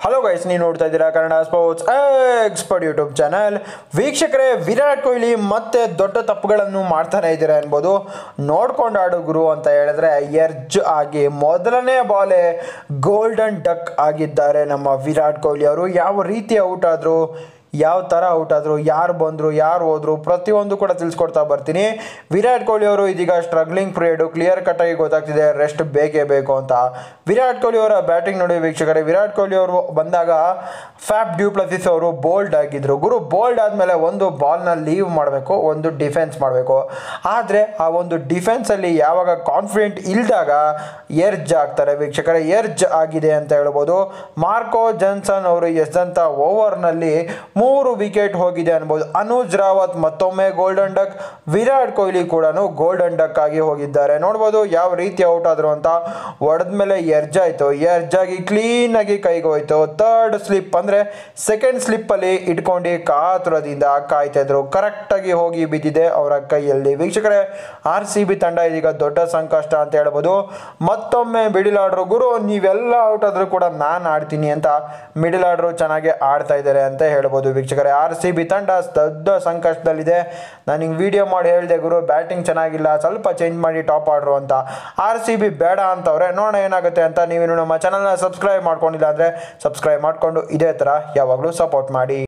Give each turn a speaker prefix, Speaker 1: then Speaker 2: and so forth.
Speaker 1: hello guys ನೀವು ನೋಡ್ತಾ ಇದ್ದೀರಾ Kannada sports expert YouTube channel ವೀಕ್ಷಕರೇ ವಿರಾಟ್ ಕೊಹ್ಲಿ ಮತ್ತೆ ದೊಡ್ಡ ತಪ್ಪುಗಳನ್ನು ಮಾಡ್ತಾನೆ ಇದ್ದೀರಾ ಅನ್ಬೋದು ನೋಡ್ಕೊಂಡು ಆಡು ಗುರು ಅಂತ ಹೇಳಿದ್ರೆ ಎರ್ಜ್ ಆಗಿ ಮೊದಲನೇ ಬಾಲೆ ಗೋಲ್ಡನ್ ಡಕ್ ಆಗಿದ್ದಾರೆ ನಮ್ಮ ವಿರಾಟ್ ಕೊಹ್ಲಿ ಅವರು ಯಾವ ರೀತಿ ಔಟ್ ಆದರು ಯಾವ ಥರ ಔಟ್ ಆದರು ಯಾರು ಬಂದರು ಯಾರು ಹೋದರು ಪ್ರತಿಯೊಂದು ಕೂಡ ತಿಳಿಸ್ಕೊಡ್ತಾ ಬರ್ತೀನಿ ವಿರಾಟ್ ಕೊಹ್ಲಿ ಅವರು ಇದೀಗ ಸ್ಟ್ರಗ್ಲಿಂಗ್ ಪೀರಿಯಡು ಕ್ಲಿಯರ್ ಕಟ್ಟಾಗಿ ಗೊತ್ತಾಗ್ತಿದೆ ರೆಸ್ಟ್ ಬೇಕೇ ಬೇಕು ಅಂತ ವಿರಾಟ್ ಕೊಹ್ಲಿ ಅವರ ಬ್ಯಾಟಿಂಗ್ ನೋಡಿ ವೀಕ್ಷಕರೇ ವಿರಾಟ್ ಕೊಹ್ಲಿ ಅವರು ಬಂದಾಗ ಫ್ಯಾಪ್ ಡ್ಯೂಪ್ಲಸಿಸ್ ಅವರು ಬೋಲ್ಡ್ ಆಗಿದ್ರು ಗುರು ಬೋಲ್ಡ್ ಆದಮೇಲೆ ಒಂದು ಬಾಲ್ನ ಲೀವ್ ಮಾಡಬೇಕು ಒಂದು ಡಿಫೆನ್ಸ್ ಮಾಡಬೇಕು ಆದರೆ ಆ ಒಂದು ಡಿಫೆನ್ಸಲ್ಲಿ ಯಾವಾಗ ಕಾನ್ಫಿಡೆಂಟ್ ಇಲ್ದಾಗ ಎರ್ಜ್ ಆಗ್ತಾರೆ ವೀಕ್ಷಕರೇ ಎರ್ಜ್ ಆಗಿದೆ ಅಂತ ಹೇಳ್ಬೋದು ಮಾರ್ಕೋ ಜನ್ಸನ್ ಅವರು ಎಸೆದಂಥ ಓವರ್ನಲ್ಲಿ ಮೂರು ವಿಕೆಟ್ ಹೋಗಿದೆ ಅನ್ಬೋದು ಅನುಜ್ ರಾವತ್ ಮತ್ತೊಮ್ಮೆ ಗೋಲ್ಡನ್ ಡಕ್ ವಿರಾಟ್ ಕೊಹ್ಲಿ ಕೂಡ ಗೋಲ್ಡನ್ ಡಕ್ ಆಗಿ ಹೋಗಿದ್ದಾರೆ ನೋಡ್ಬೋದು ಯಾವ ರೀತಿ ಔಟ್ ಆದ್ರು ಅಂತ ಹೊಡೆದ್ಮೇಲೆ ಎರ್ಜ್ ಆಯಿತು ಎರ್ಜ್ ಆಗಿ ಕ್ಲೀನಾಗಿ ಕೈಗೆ ಹೋಯ್ತು ಥರ್ಡ್ ಸ್ಲಿಪ್ ಅಂದರೆ ಸೆಕೆಂಡ್ ಸ್ಲಿಪ್ಪಲ್ಲಿ ಇಟ್ಕೊಂಡು ಕಾತುರದಿಂದ ಕಾಯ್ತಾ ಇದ್ರು ಕರೆಕ್ಟಾಗಿ ಹೋಗಿ ಬಿದ್ದಿದೆ ಅವರ ಕೈಯಲ್ಲಿ ವೀಕ್ಷಕರೇ ಆರ್ ಸಿ ಬಿ ತಂಡ ಇದೀಗ ದೊಡ್ಡ ಸಂಕಷ್ಟ ಅಂತ ಹೇಳ್ಬೋದು ಮತ್ತೊಮ್ಮೆ ಮಿಡಿಲ್ ಆರ್ಡ್ರು ಗುರು ನೀವೆಲ್ಲ ಔಟ್ ಆದರೂ ಕೂಡ ನಾನು ಆಡ್ತೀನಿ ಅಂತ ಮಿಡಿಲ್ ಆರ್ಡ್ರು ಚೆನ್ನಾಗಿ ಆಡ್ತಾ ಇದ್ದಾರೆ ಅಂತ ಹೇಳ್ಬೋದು ವೀಕ್ಷಕರೇ ಆರ್ ಸಿ ಬಿ ತಂಡ ದೊಡ್ಡ ಸಂಕಷ್ಟದಲ್ಲಿದೆ ನಾನು ಹಿಂಗೆ ವಿಡಿಯೋ ಮಾಡಿ ಹೇಳಿದೆ ಗುರು ಬ್ಯಾಟಿಂಗ್ ಚೆನ್ನಾಗಿಲ್ಲ ಸ್ವಲ್ಪ ಚೇಂಜ್ ಮಾಡಿ ಟಾಪ್ ಆಡ್ರು ಅಂತ ಆರ್ ಸಿ ಬಿ ಬೇಡ ಅಂತವ್ರೆ ನೋಡೋಣ ಏನಾಗುತ್ತೆ ಅಂತ ನೀವೇನು ನಮ್ಮ ಚಾನಲ್ನ ಸಬ್ಸ್ಕ್ರೈಬ್ ಮಾಡ್ಕೊಂಡಿಲ್ಲ ಅಂದರೆ ಸಬ್ಸ್ಕ್ರೈಬ್ ಮಾಡಿಕೊಂಡು ಇದೇ ಥರ ಯಾವಾಗಲೂ ಸಪೋರ್ಟ್ ಮಾಡಿ